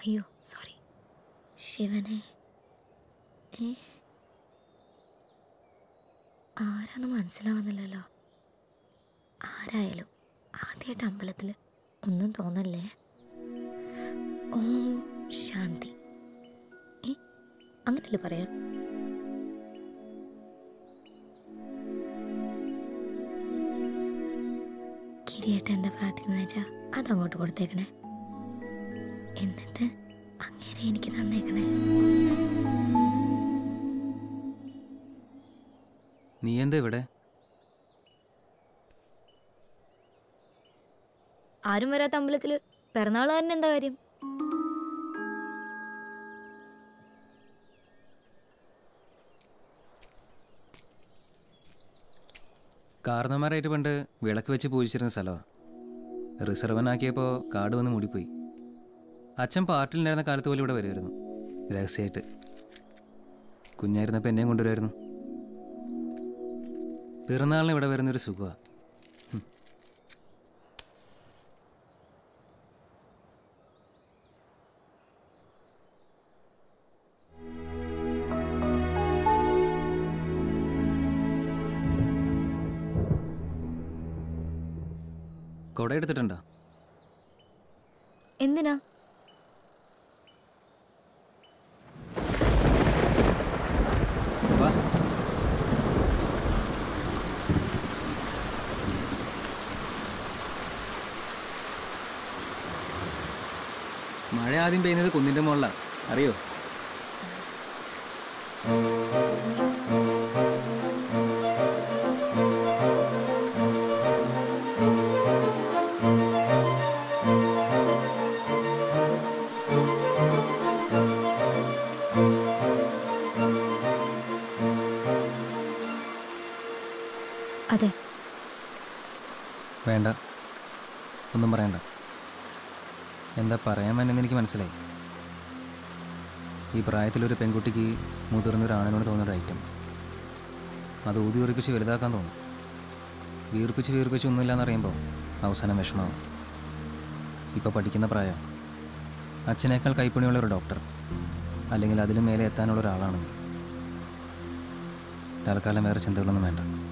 അയ്യോ സോറി ശിവനെ ഏ ആരാന്ന് മനസ്സിലാവുന്നില്ലല്ലോ ആരായാലും ആദ്യമായിട്ട് അമ്പലത്തിൽ ഒന്നും തോന്നല്ലേ ഓം ശാന്തി ഏ അങ്ങനല്ലേ പറയാം കിരിയേട്ട എന്താ പ്രാർത്ഥിക്കുന്ന വെച്ചാൽ അതങ്ങോട്ട് കൊടുത്തേക്കണേ എന്നിട്ട് അങ്ങേരെ എനിക്ക് തന്നേക്കണേ നീ എന്താ ഇവിടെ ആരും വരാത്ത അമ്പലത്തിൽ പിറന്നാൾ തന്നെ എന്താ കാര്യം കാരണന്മാരായിട്ട് പണ്ട് വിളക്ക് വെച്ച് പൂജിച്ചിരുന്ന സ്ഥലമാണ് റിസർവനാക്കിയപ്പോൾ കാട് വന്ന് മൂടിപ്പോയി അച്ഛൻ പാർട്ടിലുണ്ടായിരുന്ന കാലത്ത് പോലും ഇവിടെ വരുമായിരുന്നു രഹസ്യമായിട്ട് കുഞ്ഞായിരുന്നപ്പോൾ എന്നെയും കൊണ്ടുവരുമായിരുന്നു പിറന്നാളിന് ഇവിടെ വരുന്നൊരു സുഖമാണ് കുട എടുത്തിട്ടുണ്ടോ എന്തിനാ വാ മഴ ആദ്യം പെയ്യുന്നത് കുന്നിന്റെ മുകളിലാണ് അറിയോ അതെ വേണ്ട ഒന്നും പറയണ്ട എന്താ പറയാൻ വേണ്ടെന്ന് എനിക്ക് മനസ്സിലായി ഈ പ്രായത്തിലൊരു പെൺകുട്ടിക്ക് മുതിർന്ന ഒരു ആണിനോട് തോന്നുന്ന ഒരു ഐറ്റം അത് ഊതി ഉറപ്പിച്ച് വലുതാക്കാൻ തോന്നും വീർപ്പിച്ച് വീർപ്പിച്ച് ഒന്നുമില്ലാന്ന് അറിയുമ്പോൾ അവസാനം വിഷമാവും ഇപ്പോൾ പഠിക്കുന്ന പ്രായം അച്ഛനേക്കാൾ കൈപ്പണിയുള്ള ഒരു ഡോക്ടർ അല്ലെങ്കിൽ അതിലും മേലെ എത്താനുള്ള ഒരാളാണ് നീ തൽക്കാലം വേറെ ചിന്തകളൊന്നും വേണ്ട